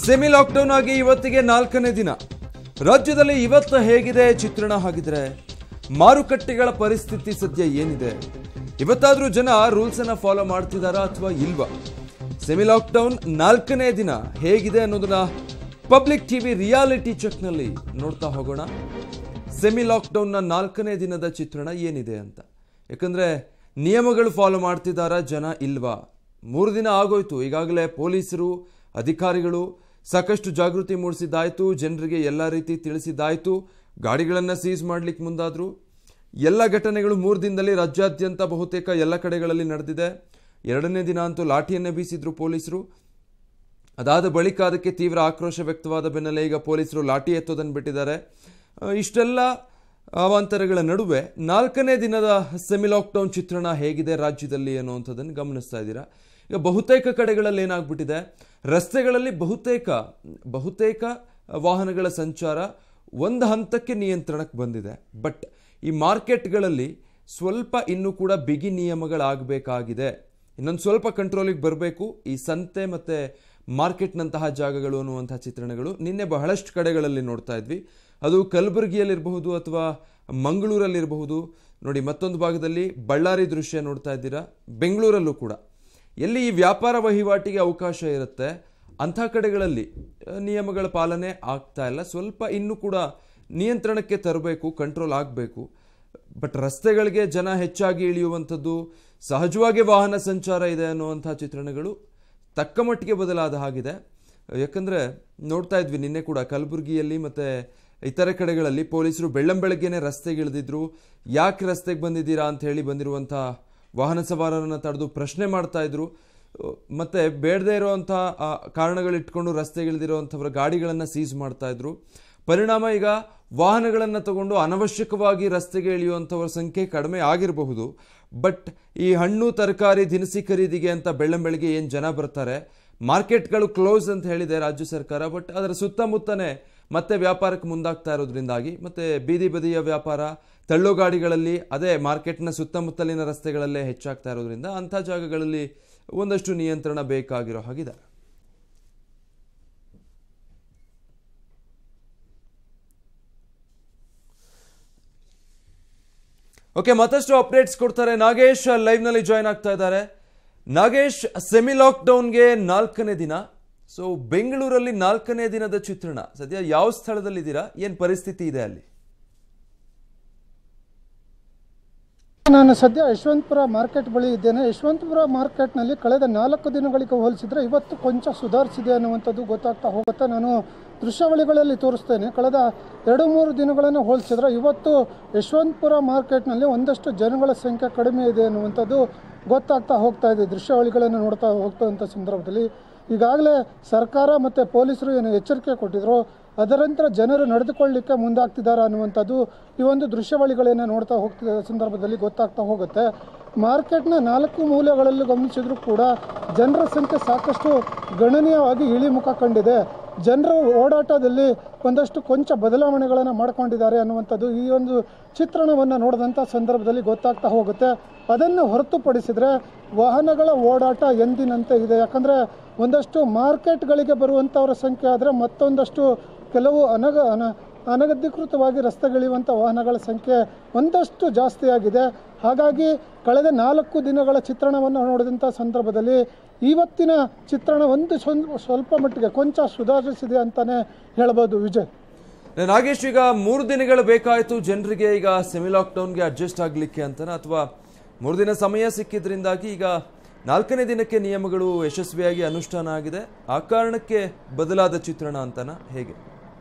semi lockdown ಆಗಿ ಇವತ್ತಿಗೆ ನಾಲ್ಕನೇ ದಿನ ರಾಜ್ಯದಲ್ಲಿ ಇವತ್ತು ಹೇಗಿದೆ ಚಿತ್ರಣ ಹಾಗಿದ್ರೆ ಮಾರುಕಟ್ಟೆಗಳ ಪರಿಸ್ಥಿತಿ ಸದ್ಯ ಏನಿದೆ ಇವತ್ತಾದ್ರೂ ಜನ ರೂಲ್ಸ್ ಅನ್ನ ಫಾಲೋ ಮಾಡ್ತಿದಾರಾ ಅಥವಾ ಇಲ್ವಾ ಸೆಮಿ ಲಾಕ್ಡೌನ್ ನಾಲ್ಕನೇ ದಿನ ಹೇಗಿದೆ ಅನ್ನೋದನ್ನ ಪಬ್ಲಿಕ್ ಟಿವಿ ರಿಯಾಲಿಟಿ ಚೆಕ್ನಲ್ಲಿ ನೋಡ್ತಾ ಹೋಗೋಣ ಸೆಮಿ ಲಾಕ್ಡೌನ್ನ ನಾಲ್ಕನೇ ದಿನದ ಚಿತ್ರಣ ಏನಿದೆ ಅಂತ ಯಾಕಂದ್ರೆ ನಿಯಮಗಳು ಫಾಲೋ ಮಾಡ್ತಿದ್ದಾರಾ ಜನ ಇಲ್ವಾ ಮೂರು ದಿನ ಆಗೋಯ್ತು ಈಗಾಗಲೇ ಪೊಲೀಸರು ಅಧಿಕಾರಿಗಳು ಸಾಕಷ್ಟು ಜಾಗೃತಿ ಮೂಡಿಸಿದ್ದಾಯ್ತು ಜನರಿಗೆ ಎಲ್ಲ ರೀತಿ ತಿಳಿಸಿದ್ದಾಯ್ತು ಗಾಡಿಗಳನ್ನು ಸೀಸ್ ಮಾಡ್ಲಿಕ್ಕೆ ಮುಂದಾದ್ರು ಎಲ್ಲ ಘಟನೆಗಳು ಮೂರು ದಿನದಲ್ಲಿ ರಾಜ್ಯಾದ್ಯಂತ ಬಹುತೇಕ ಎಲ್ಲ ಕಡೆಗಳಲ್ಲಿ ನಡೆದಿದೆ ಎರಡನೇ ದಿನ ಅಂತೂ ಲಾಠಿಯನ್ನೇ ಬೀಸಿದ್ರು ಪೊಲೀಸರು ಅದಾದ ಬಳಿಕ ಅದಕ್ಕೆ ತೀವ್ರ ಆಕ್ರೋಶ ವ್ಯಕ್ತವಾದ ಬೆನ್ನಲ್ಲೇ ಈಗ ಪೊಲೀಸರು ಲಾಠಿ ಎತ್ತೋದನ್ನು ಬಿಟ್ಟಿದ್ದಾರೆ ಆ, ಇಷ್ಟೆಲ್ಲ ಅವಾಂತರಗಳ ನಡುವೆ ನಾಲ್ಕನೇ ದಿನದ ಸೆಮಿ ಲಾಕ್ಡೌನ್ ಚಿತ್ರಣ ಹೇಗಿದೆ ರಾಜ್ಯದಲ್ಲಿ ಅನ್ನುವಂಥದ್ದನ್ನು ಗಮನಿಸ್ತಾ ಇದ್ದೀರಾ ಈಗ ಬಹುತೇಕ ಕಡೆಗಳಲ್ಲಿ ಏನಾಗ್ಬಿಟ್ಟಿದೆ ರಸ್ತೆಗಳಲ್ಲಿ ಬಹುತೇಕ ಬಹುತೇಕ ವಾಹನಗಳ ಸಂಚಾರ ಒಂದು ಹಂತಕ್ಕೆ ನಿಯಂತ್ರಣಕ್ಕೆ ಬಂದಿದೆ ಬಟ್ ಈ ಮಾರ್ಕೆಟ್ಗಳಲ್ಲಿ ಸ್ವಲ್ಪ ಇನ್ನೂ ಕೂಡ ಬಿಗಿ ನಿಯಮಗಳಾಗಬೇಕಾಗಿದೆ ಇನ್ನೊಂದು ಸ್ವಲ್ಪ ಕಂಟ್ರೋಲಿಗೆ ಬರಬೇಕು ಈ ಸಂತೆ ಮತ್ತು ಮಾರ್ಕೆಟ್ನಂತಹ ಜಾಗಗಳು ಅನ್ನುವಂತಹ ಚಿತ್ರಣಗಳು ನಿನ್ನೆ ಬಹಳಷ್ಟು ಕಡೆಗಳಲ್ಲಿ ನೋಡ್ತಾ ಇದ್ವಿ ಅದು ಕಲಬುರಗಿಯಲ್ಲಿರಬಹುದು ಅಥವಾ ಮಂಗಳೂರಲ್ಲಿರಬಹುದು ನೋಡಿ ಮತ್ತೊಂದು ಭಾಗದಲ್ಲಿ ಬಳ್ಳಾರಿ ದೃಶ್ಯ ನೋಡ್ತಾ ಇದ್ದೀರಾ ಬೆಂಗಳೂರಲ್ಲೂ ಕೂಡ ಎಲ್ಲಿ ಈ ವ್ಯಾಪಾರ ವಹಿವಾಟಿಗೆ ಅವಕಾಶ ಇರುತ್ತೆ ಅಂಥ ಕಡೆಗಳಲ್ಲಿ ಆ, ನಿಯಮಗಳ ಪಾಲನೆ ಆಗ್ತಾ ಇಲ್ಲ ಸ್ವಲ್ಪ ಇನ್ನೂ ಕೂಡ ನಿಯಂತ್ರಣಕ್ಕೆ ತರಬೇಕು ಕಂಟ್ರೋಲ್ ಆಗಬೇಕು ಬಟ್ ರಸ್ತೆಗಳಿಗೆ ಜನ ಹೆಚ್ಚಾಗಿ ಇಳಿಯುವಂಥದ್ದು ಸಹಜವಾಗಿ ವಾಹನ ಸಂಚಾರ ಇದೆ ಅನ್ನುವಂಥ ಚಿತ್ರಣಗಳು ತಕ್ಕ ಮಟ್ಟಿಗೆ ಬದಲಾದ ಹಾಗಿದೆ ಯಾಕಂದರೆ ನೋಡ್ತಾ ಇದ್ವಿ ನಿನ್ನೆ ಕೂಡ ಕಲಬುರಗಿಯಲ್ಲಿ ಮತ್ತು ಇತರೆ ಕಡೆಗಳಲ್ಲಿ ಪೊಲೀಸರು ಬೆಳ್ಳಂಬೆಳಗ್ಗೆನೆ ರಸ್ತೆಗೆ ಇಳಿದಿದ್ರು ಯಾಕೆ ರಸ್ತೆಗೆ ಬಂದಿದ್ದೀರಾ ಅಂತ ಹೇಳಿ ಬಂದಿರುವಂಥ ವಾಹನ ಸವಾರರನ್ನು ತಡೆದು ಪ್ರಶ್ನೆ ಮಾಡ್ತಾ ಇದ್ರು ಅಹ್, ಮತ್ತೆ ಬೇಡದೇ ಇರುವಂಥ ಕಾರಣಗಳಿಟ್ಕೊಂಡು ರಸ್ತೆಗಿಳಿದಿರುವಂಥವ್ರ ಗಾಡಿಗಳನ್ನು ಸೀಸ್ ಮಾಡ್ತಾ ಇದ್ರು ಪರಿಣಾಮ ಈಗ ವಾಹನಗಳನ್ನು ತಗೊಂಡು ಅನವಶ್ಯಕವಾಗಿ ರಸ್ತೆಗೆ ಇಳಿಯುವಂಥವ್ರ ಸಂಖ್ಯೆ ಕಡಿಮೆ ಆಗಿರಬಹುದು ಬಟ್ ಈ ಹಣ್ಣು ತರಕಾರಿ ದಿನಸಿ ಖರೀದಿಗೆ ಅಂತ ಬೆಳ್ಳಂಬೆಳಗ್ಗೆ ಏನು ಜನ ಬರ್ತಾರೆ ಮಾರ್ಕೆಟ್ಗಳು ಕ್ಲೋಸ್ ಅಂತ ಹೇಳಿದೆ ರಾಜ್ಯ ಸರ್ಕಾರ ಬಟ್ ಅದರ ಸುತ್ತಮುತ್ತನೇ ಮತ್ತೆ ವ್ಯಾಪಾರಕ್ಕೆ ಮುಂದಾಗ್ತಾ ಇರೋದ್ರಿಂದಾಗಿ ಮತ್ತೆ ಬೀದಿ ಬದಿಯ ವ್ಯಾಪಾರ ತಳ್ಳೋ ಗಾಡಿಗಳಲ್ಲಿ ಅದೇ ಮಾರ್ಕೆಟ್ನ ಸುತ್ತಮುತ್ತಲಿನ ರಸ್ತೆಗಳಲ್ಲೇ ಹೆಚ್ಚಾಗ್ತಾ ಇರೋದ್ರಿಂದ ಅಂಥ ಜಾಗಗಳಲ್ಲಿ ಒಂದಷ್ಟು ನಿಯಂತ್ರಣ ಬೇಕಾಗಿರೋ ಹಾಗಿದೆ ಓಕೆ ಮತ್ತಷ್ಟು ಅಪ್ಡೇಟ್ಸ್ ಕೊಡ್ತಾರೆ ನಾಗೇಶ್ ಲೈವ್ ನಲ್ಲಿ ಜಾಯ್ನ್ ಆಗ್ತಾ ಇದ್ದಾರೆ ನಾಗೇಶ್ ಸೆಮಿ ಲಾಕ್ಡೌನ್ಗೆ ನಾಲ್ಕನೇ ದಿನ ಸೊ ಬೆಂಗಳೂರಲ್ಲಿ ನಾಲ್ಕನೇ ದಿನದ ಚಿತ್ರಣ ಸದ್ಯ ಯಾವ ಸ್ಥಳದಲ್ಲಿದ್ದೀರಾ ಏನ್ ಪರಿಸ್ಥಿತಿ ಇದೆ ಅಲ್ಲಿ ನಾನು ಸದ್ಯ ಯಶವಂತಪುರ ಮಾರ್ಕೆಟ್ ಬಳಿ ಇದ್ದೇನೆ ಯಶವಂತಪುರ ಮಾರ್ಕೆಟ್ನಲ್ಲಿ ಕಳೆದ ನಾಲ್ಕು ದಿನಗಳಿಗೆ ಹೋಲಿಸಿದರೆ ಇವತ್ತು ಕೊಂಚ ಸುಧಾರಿಸಿದೆ ಅನ್ನುವಂಥದ್ದು ಗೊತ್ತಾಗ್ತಾ ಹೋಗುತ್ತೆ ನಾನು ದೃಶ್ಯಾವಳಿಗಳಲ್ಲಿ ತೋರಿಸ್ತೇನೆ ಕಳೆದ ಎರಡು ಮೂರು ದಿನಗಳನ್ನು ಹೋಲಿಸಿದ್ರೆ ಇವತ್ತು ಯಶವಂತಪುರ ಮಾರ್ಕೆಟ್ನಲ್ಲಿ ಒಂದಷ್ಟು ಜನಗಳ ಸಂಖ್ಯೆ ಕಡಿಮೆ ಇದೆ ಅನ್ನುವಂಥದ್ದು ಗೊತ್ತಾಗ್ತಾ ಹೋಗ್ತಾ ಇದೆ ದೃಶ್ಯಾವಳಿಗಳನ್ನು ನೋಡ್ತಾ ಹೋಗ್ತಂಥ ಸಂದರ್ಭದಲ್ಲಿ ಈಗಾಗಲೇ ಸರ್ಕಾರ ಮತ್ತು ಪೊಲೀಸರು ಏನು ಎಚ್ಚರಿಕೆ ಕೊಟ್ಟಿದ್ರು ಅದರಂತರ ಜನರು ನಡೆದುಕೊಳ್ಳಲಿಕ್ಕೆ ಮುಂದಾಗ್ತಿದ್ದಾರೆ ಅನ್ನುವಂಥದ್ದು ಈ ಒಂದು ದೃಶ್ಯಾವಳಿಗಳನ್ನು ನೋಡ್ತಾ ಹೋಗ್ತಿದ್ದ ಸಂದರ್ಭದಲ್ಲಿ ಗೊತ್ತಾಗ್ತಾ ಹೋಗುತ್ತೆ ಮಾರ್ಕೆಟ್ನ ನಾಲ್ಕು ಮೂಲೆಗಳಲ್ಲೂ ಗಮನಿಸಿದ್ರು ಕೂಡ ಜನರ ಸಂಖ್ಯೆ ಸಾಕಷ್ಟು ಗಣನೀಯವಾಗಿ ಇಳಿಮುಖ ಕಂಡಿದೆ ಜನರ ಓಡಾಟದಲ್ಲಿ ಒಂದಷ್ಟು ಕೊಂಚ ಬದಲಾವಣೆಗಳನ್ನು ಮಾಡ್ಕೊಂಡಿದ್ದಾರೆ ಅನ್ನುವಂಥದ್ದು ಈ ಒಂದು ಚಿತ್ರಣವನ್ನು ನೋಡಿದಂಥ ಸಂದರ್ಭದಲ್ಲಿ ಗೊತ್ತಾಗ್ತಾ ಹೋಗುತ್ತೆ ಅದನ್ನು ಹೊರತುಪಡಿಸಿದರೆ ವಾಹನಗಳ ಓಡಾಟ ಎಂದಿನಂತೆ ಇದೆ ಯಾಕಂದರೆ ಒಂದಷ್ಟು ಮಾರ್ಕೆಟ್ಗಳಿಗೆ ಬರುವಂಥವರ ಸಂಖ್ಯೆ ಆದರೆ ಮತ್ತೊಂದಷ್ಟು ಕೆಲವು ಅನಗ ಅನ ಅನಗಧಿಕೃತವಾಗಿ ರಸ್ತೆಗಿಳಿಯುವಂಥ ವಾಹನಗಳ ಸಂಖ್ಯೆ ಒಂದಷ್ಟು ಜಾಸ್ತಿಯಾಗಿದೆ ಹಾಗಾಗಿ ಕಳೆದ ನಾಲ್ಕು ದಿನಗಳ ಚಿತ್ರಣವನ್ನು ನೋಡಿದಂಥ ಸಂದರ್ಭದಲ್ಲಿ ಇವತ್ತಿನ ಚಿತ್ರಣ ಒಂದು ಸ್ವ- ಸ್ವಲ್ಪ ಮಟ್ಟಿಗೆ ಕೊಂಚ ಸುಧಾರಿಸಿದೆ ಅಂತಲೇ ಹೇಳ್ಬೋದು ವಿಜಯ್ ನಾಗೇಶ್ ಈಗ ಮೂರು ದಿನಗಳು ಬೇಕಾಯಿತು ಜನರಿಗೆ ಈಗ ಸೆಮಿ ಲಾಕ್ಡೌನ್ಗೆ ಅಡ್ಜಸ್ಟ್ ಆಗಲಿಕ್ಕೆ ಅಂತನಾ ಅಥವಾ ಮೂರು ದಿನ ಸಮಯ ಸಿಕ್ಕಿದ್ರಿಂದಾಗಿ ಈಗ ನಾಲ್ಕನೇ ದಿನಕ್ಕೆ ನಿಯಮಗಳು ಯಶಸ್ವಿಯಾಗಿ ಅನುಷ್ಠಾನ ಆಗಿದೆ ಆ ಕಾರಣಕ್ಕೆ ಬದಲಾದ ಚಿತ್ರಣ ಅಂತನಾ ಹೇಗೆ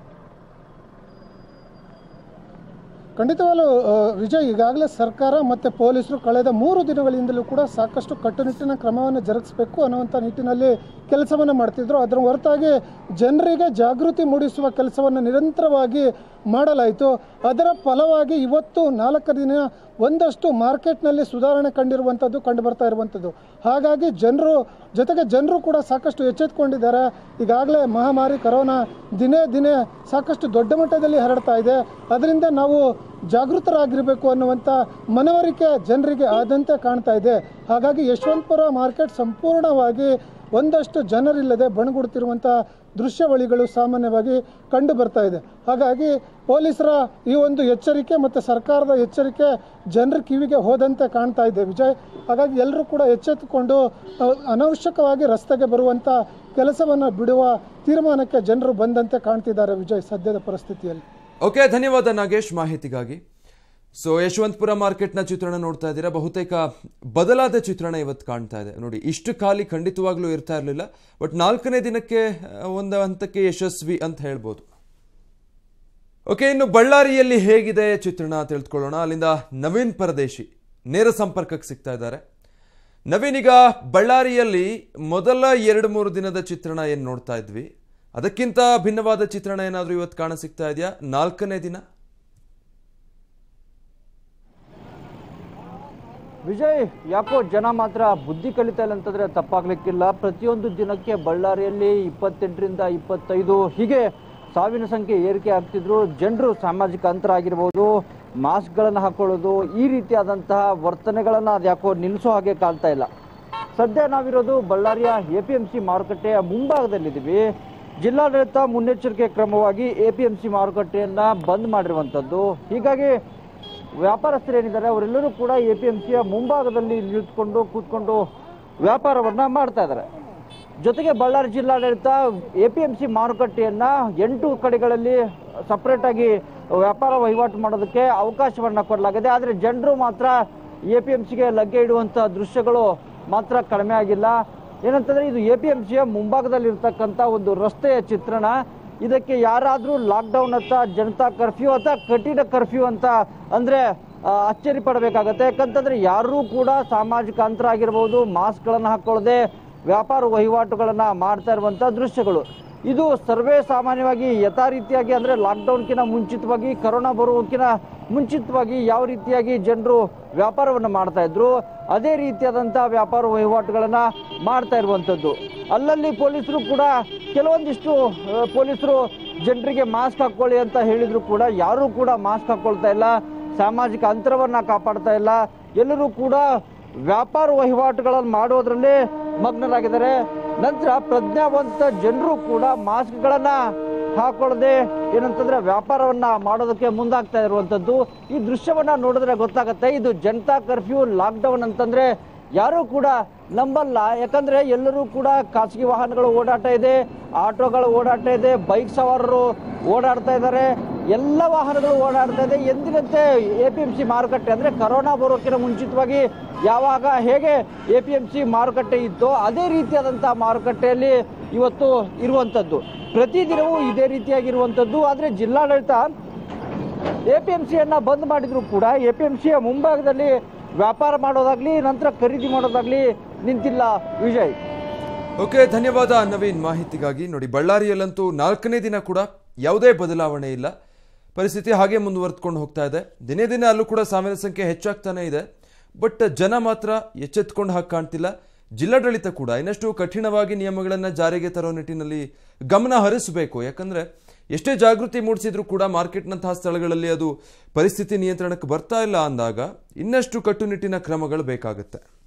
ಖಂಡಿತವಾಗ್ಲೂ ಆ, ವಿಜಯ್ ಈಗಾಗಲೇ ಸರ್ಕಾರ ಮತ್ತು ಪೊಲೀಸರು ಕಳೆದ ಮೂರು ದಿನಗಳಿಂದಲೂ ಕೂಡ ಸಾಕಷ್ಟು ಕಟ್ಟುನಿಟ್ಟಿನ ಕ್ರಮವನ್ನು ಜರುಗಿಸಬೇಕು ಅನ್ನುವಂಥ ನಿಟ್ಟಿನಲ್ಲಿ ಕೆಲಸವನ್ನು ಮಾಡ್ತಿದ್ರು ಅದರ ಹೊರತಾಗಿ ಜನರಿಗೆ ಜಾಗೃತಿ ಮೂಡಿಸುವ ಕೆಲಸವನ್ನು ನಿರಂತರವಾಗಿ ಮಾಡಲಾಯಿತು ಅದರ ಫಲವಾಗಿ ಇವತ್ತು ನಾಲ್ಕು ದಿನ ಒಂದಷ್ಟು ಮಾರ್ಕೆಟ್ನಲ್ಲಿ ಸುಧಾರಣೆ ಕಂಡಿರುವಂಥದ್ದು ಕಂಡು ಬರ್ತಾ ಇರುವಂಥದ್ದು ಹಾಗಾಗಿ ಜನರು ಜೊತೆಗೆ ಜನರು ಕೂಡ ಸಾಕಷ್ಟು ಎಚ್ಚೆತ್ತುಕೊಂಡಿದ್ದಾರೆ ಈಗಾಗಲೇ ಮಹಾಮಾರಿ ಕರೋನಾ ದಿನೇ ದಿನೇ ಸಾಕಷ್ಟು ದೊಡ್ಡ ಮಟ್ಟದಲ್ಲಿ ಹರಡ್ತಾ ಇದೆ ಅದರಿಂದ ನಾವು ಜಾಗೃತರಾಗಿರಬೇಕು ಅನ್ನುವಂಥ ಮನವರಿಕೆ ಜನರಿಗೆ ಆದಂತೆ ಕಾಣ್ತಾ ಇದೆ ಹಾಗಾಗಿ ಯಶವಂತಪುರ ಮಾರ್ಕೆಟ್ ಸಂಪೂರ್ಣವಾಗಿ ಒಂದಷ್ಟು ಜನರಿಲ್ಲದೆ ಬಣಗುಡ್ತಿರುವಂಥ ದೃಶ್ಯಾವಳಿಗಳು ಸಾಮಾನ್ಯವಾಗಿ ಕಂಡು ಬರ್ತಾ ಇದೆ ಹಾಗಾಗಿ ಪೊಲೀಸರ ಈ ಒಂದು ಎಚ್ಚರಿಕೆ ಮತ್ತು ಸರ್ಕಾರದ ಎಚ್ಚರಿಕೆ ಜನರ ಕಿವಿಗೆ ಹೋದಂತೆ ಕಾಣ್ತಾ ಇದೆ ವಿಜಯ್ ಹಾಗಾಗಿ ಎಲ್ಲರೂ ಕೂಡ ಎಚ್ಚೆತ್ತುಕೊಂಡು ಆ, ಅನವಶ್ಯಕವಾಗಿ ರಸ್ತೆಗೆ ಬರುವಂಥ ಕೆಲಸವನ್ನು ಬಿಡುವ ತೀರ್ಮಾನಕ್ಕೆ ಜನರು ಬಂದಂತೆ ಕಾಣ್ತಿದ್ದಾರೆ ವಿಜಯ್ ಸದ್ಯದ ಪರಿಸ್ಥಿತಿಯಲ್ಲಿ ಓಕೆ ಧನ್ಯವಾದ ನಾಗೇಶ್ ಮಾಹಿತಿಗಾಗಿ ಸೊ ಯಶವಂತಪುರ ಮಾರ್ಕೆಟ್ನ ಚಿತ್ರಣ ನೋಡ್ತಾ ಇದ್ದೀರಾ ಬಹುತೇಕ ಬದಲಾದ ಚಿತ್ರಣ ಇವತ್ತು ಕಾಣ್ತಾ ಇದೆ ನೋಡಿ ಇಷ್ಟು ಖಾಲಿ ಖಂಡಿತವಾಗ್ಲೂ ಇರ್ತಾ ಇರಲಿಲ್ಲ ಬಟ್ ನಾಲ್ಕನೇ ದಿನಕ್ಕೆ ಆ, ಒಂದು ಹಂತಕ್ಕೆ ಯಶಸ್ವಿ ಅಂತ ಹೇಳ್ಬೋದು ಓಕೆ ಇನ್ನು ಬಳ್ಳಾರಿಯಲ್ಲಿ ಹೇಗಿದೆ ಚಿತ್ರಣ ತಿಳ್ಕೊಳ್ಳೋಣ ಅಲ್ಲಿಂದ ನವೀನ್ ಪರದೇಶಿ ನೇರ ಸಂಪರ್ಕಕ್ಕೆ ಸಿಗ್ತಾ ಇದ್ದಾರೆ ನವೀನ್ ಈಗ ಬಳ್ಳಾರಿಯಲ್ಲಿ ಮೊದಲ ಎರಡು ಮೂರು ದಿನದ ಚಿತ್ರಣ ಏನು ನೋಡ್ತಾ ಇದ್ವಿ ಅದಕ್ಕಿಂತ ಭಿನ್ನವಾದ ಚಿತ್ರಣ ಏನಾದರೂ ಇವತ್ತು ಕಾಣ ಸಿಗ್ತಾ ಇದೆಯಾ ನಾಲ್ಕನೇ ದಿನ ವಿಜಯ್ ಯಾಕೋ ಜನ ಮಾತ್ರ ಬುದ್ಧಿ ಕಲಿತಾ ಇಲ್ಲ ಅಂತಂದ್ರೆ ತಪ್ಪಾಗ್ಲಿಕ್ಕಿಲ್ಲ ಪ್ರತಿಯೊಂದು ದಿನಕ್ಕೆ ಬಳ್ಳಾರಿಯಲ್ಲಿ ಇಪ್ಪತ್ತೆಂಟರಿಂದ ಇಪ್ಪತ್ತೈದು ಹೀಗೆ ಸಾವಿನ ಸಂಖ್ಯೆ ಏರಿಕೆ ಆಗ್ತಿದ್ರು ಜನರು ಸಾಮಾಜಿಕ ಅಂತರ ಆಗಿರ್ಬೋದು ಮಾಸ್ಕ್ಗಳನ್ನು ಹಾಕೊಳ್ಳೋದು ಈ ರೀತಿಯಾದಂತಹ ವರ್ತನೆಗಳನ್ನ ಅದ್ಯಾಕೋ ನಿಲ್ಲಿಸೋ ಹಾಗೆ ಕಾಣ್ತಾ ಇಲ್ಲ ಸದ್ಯ ನಾವಿರೋದು ಬಳ್ಳಾರಿಯ ಎ ಪಿ ಎಂ ಸಿ ಮಾರುಕಟ್ಟೆಯ ಮುಂಭಾಗದಲ್ಲಿದ್ದೀವಿ ಜಿಲ್ಲಾಡಳಿತ ಮುನ್ನೆಚ್ಚರಿಕೆ ಕ್ರಮವಾಗಿ ಎ ಪಿ ಎಂ ಸಿ ಮಾರುಕಟ್ಟೆಯನ್ನ ಬಂದ್ ಮಾಡಿರುವಂಥದ್ದು ಹೀಗಾಗಿ ವ್ಯಾಪಾರಸ್ಥರು ಏನಿದ್ದಾರೆ ಅವರೆಲ್ಲರೂ ಕೂಡ ಎ ಪಿ ಎಂ ಸಿಯ ಮುಂಭಾಗದಲ್ಲಿ ನಿಂತ್ಕೊಂಡು ಕೂತ್ಕೊಂಡು ವ್ಯಾಪಾರವನ್ನ ಮಾಡ್ತಾ ಇದ್ದಾರೆ ಜೊತೆಗೆ ಬಳ್ಳಾರಿ ಜಿಲ್ಲಾಡಳಿತ ಎ ಪಿ ಎಂ ಸಿ ಮಾರುಕಟ್ಟೆಯನ್ನ ಎಂಟು ಕಡೆಗಳಲ್ಲಿ ಸಪರೇಟ್ ಆಗಿ ವ್ಯಾಪಾರ ವಹಿವಾಟು ಮಾಡೋದಕ್ಕೆ ಅವಕಾಶವನ್ನ ಕೊಡಲಾಗಿದೆ ಆದರೆ ಜನರು ಮಾತ್ರ ಎ ಪಿ ಎಂ ಸಿಗೆ ಲಗ್ಗೆ ಇಡುವಂತ ದೃಶ್ಯಗಳು ಮಾತ್ರ ಕಡಿಮೆ ಆಗಿಲ್ಲ ಏನಂತಂದ್ರೆ ಇದು ಎ ಪಿ ಎಂ ಸಿಯ ಮುಂಭಾಗದಲ್ಲಿರ್ತಕ್ಕಂಥ ಒಂದು ರಸ್ತೆಯ ಚಿತ್ರಣ ಇದಕ್ಕೆ ಯಾರಾದ್ರೂ ಲಾಕ್ಡೌನ್ ಅಂತ ಜನತಾ ಕರ್ಫ್ಯೂ ಅಥವಾ ಕಠಿಣ ಕರ್ಫ್ಯೂ ಅಂತ ಅಂದ್ರೆ ಆ, ಅಚ್ಚರಿ ಪಡಬೇಕಾಗತ್ತೆ ಯಾಕಂತಂದ್ರೆ ಯಾರೂ ಕೂಡ ಸಾಮಾಜಿಕ ಅಂತರ ಆಗಿರ್ಬೋದು ಮಾಸ್ಕ್ಗಳನ್ನು ಹಾಕೊಳ್ಳದೆ ವ್ಯಾಪಾರ ವಹಿವಾಟುಗಳನ್ನ ಮಾಡ್ತಾ ಇರುವಂತ ದೃಶ್ಯಗಳು ಇದು ಸರ್ವೇ ಸಾಮಾನ್ಯವಾಗಿ ಯಥಾ ರೀತಿಯಾಗಿ ಅಂದ್ರೆ ಲಾಕ್ಡೌನ್ಕಿನ ಮುಂಚಿತವಾಗಿ ಕರೋನಾ ಬರುವಕ್ಕಿನ ಮುಂಚಿತವಾಗಿ ಯಾವ ರೀತಿಯಾಗಿ ಜನರು ವ್ಯಾಪಾರವನ್ನು ಮಾಡ್ತಾ ಇದ್ರು ಅದೇ ರೀತಿಯಾದಂತಹ ವ್ಯಾಪಾರ ವಹಿವಾಟುಗಳನ್ನ ಮಾಡ್ತಾ ಇರುವಂತದ್ದು ಅಲ್ಲಲ್ಲಿ ಪೊಲೀಸರು ಕೂಡ ಕೆಲವೊಂದಿಷ್ಟು ಆ, ಪೊಲೀಸರು ಜನರಿಗೆ ಮಾಸ್ಕ್ ಹಾಕೊಳ್ಳಿ ಅಂತ ಹೇಳಿದ್ರು ಕೂಡ ಯಾರೂ ಕೂಡ ಮಾಸ್ಕ್ ಹಾಕೊಳ್ತಾ ಇಲ್ಲ ಸಾಮಾಜಿಕ ಅಂತರವನ್ನ ಕಾಪಾಡ್ತಾ ಇಲ್ಲ ಎಲ್ಲರೂ ಕೂಡ ವ್ಯಾಪಾರ ವಹಿವಾಟುಗಳನ್ನು ಮಾಡೋದ್ರಲ್ಲಿ ಮಗ್ನರಾಗಿದ್ದಾರೆ ನಂತರ ಪ್ರಜ್ಞಾವಂತ ಜನರು ಕೂಡ ಮಾಸ್ಕ್ಗಳನ್ನ ಹಾಕೊಳ್ಳದೆ ಏನಂತಂದ್ರೆ ವ್ಯಾಪಾರವನ್ನ ಮಾಡೋದಕ್ಕೆ ಮುಂದಾಗ್ತಾ ಇರುವಂತದ್ದು ಈ ದೃಶ್ಯವನ್ನ ನೋಡಿದ್ರೆ ಗೊತ್ತಾಗತ್ತೆ ಇದು ಜನತಾ ಕರ್ಫ್ಯೂ ಲಾಕ್ಡೌನ್ ಅಂತಂದ್ರೆ ಯಾರು ಕೂಡ ನಂಬಲ್ಲ ಯಾಕಂದ್ರೆ ಎಲ್ಲರೂ ಕೂಡ ಖಾಸಗಿ ವಾಹನಗಳು ಓಡಾಟ ಇದೆ ಆಟೋಗಳು ಓಡಾಟ ಇದೆ ಬೈಕ್ ಸವಾರರು ಓಡಾಡ್ತಾ ಇದ್ದಾರೆ ಎಲ್ಲ ವಾಹನಗಳು ಓಡಾಡ್ತಾ ಇದೆ ಎಂದಿನಂತೆ ಎ ಪಿ ಎಂ ಸಿ ಮಾರುಕಟ್ಟೆ ಅಂದ್ರೆ ಕರೋನಾ ಬರೋಕ್ಕಿಂತ ಮುಂಚಿತವಾಗಿ ಯಾವಾಗ ಹೇಗೆ ಎ ಪಿ ಎಂ ಸಿ ಮಾರುಕಟ್ಟೆ ಇತ್ತೋ ಅದೇ ರೀತಿಯಾದಂತಹ ಮಾರುಕಟ್ಟೆಯಲ್ಲಿ ಇವತ್ತು ಇರುವಂತದ್ದು ಪ್ರತಿದಿನವೂ ಇದೇ ರೀತಿಯಾಗಿರುವಂತದ್ದು ಆದ್ರೆ ಜಿಲ್ಲಾಡಳಿತ ಎ ಪಿ ಎಂ ಸಿಯನ್ನ ಬಂದ್ ಮಾಡಿದ್ರು ಕೂಡ ಎ ಪಿ ಎಂ ಸಿಯ ಮುಂಭಾಗದಲ್ಲಿ ವ್ಯಾಪಾರ ಮಾಡೋದಾಗ್ಲಿ ನಂತರ ಖರೀದಿ ಮಾಡೋದಾಗ್ಲಿ ನಿಂತಿಲ್ಲ ವಿಜಯ್ ಓಕೆ ಧನ್ಯವಾದ ನವೀನ್ ಮಾಹಿತಿಗಾಗಿ ನೋಡಿ ಬಳ್ಳಾರಿಯಲ್ಲಂತೂ ನಾಲ್ಕನೇ ದಿನ ಕೂಡ ಯಾವುದೇ ಬದಲಾವಣೆ ಇಲ್ಲ ಪರಿಸ್ಥಿತಿ ಹಾಗೆ ಮುಂದುವರೆದುಕೊಂಡು ಹೋಗ್ತಾ ಇದೆ ದಿನೇ ದಿನೇ ಅಲ್ಲೂ ಕೂಡ ಸಾವಿನ ಸಂಖ್ಯೆ ಹೆಚ್ಚಾಗ್ತಾನೆ ಇದೆ ಬಟ್ ಜನ ಮಾತ್ರ ಎಚ್ಚೆತ್ಕೊಂಡು ಹಾಗೆ ಕಾಣ್ತಿಲ್ಲ ಜಿಲ್ಲಾಡಳಿತ ಕೂಡ ಇನ್ನಷ್ಟು ಕಠಿಣವಾಗಿ ನಿಯಮಗಳನ್ನು ಜಾರಿಗೆ ತರೋ ನಿಟ್ಟಿನಲ್ಲಿ ಗಮನ ಹರಿಸಬೇಕು ಯಾಕಂದ್ರೆ ಎಷ್ಟೇ ಜಾಗೃತಿ ಮೂಡಿಸಿದ್ರೂ ಕೂಡ ಮಾರ್ಕೆಟ್ನಂತಹ ಸ್ಥಳಗಳಲ್ಲಿ ಅದು ಪರಿಸ್ಥಿತಿ ನಿಯಂತ್ರಣಕ್ಕೆ ಬರ್ತಾ ಇಲ್ಲ ಅಂದಾಗ ಇನ್ನಷ್ಟು ಕಟ್ಟುನಿಟ್ಟಿನ ಕ್ರಮಗಳು ಬೇಕಾಗುತ್ತೆ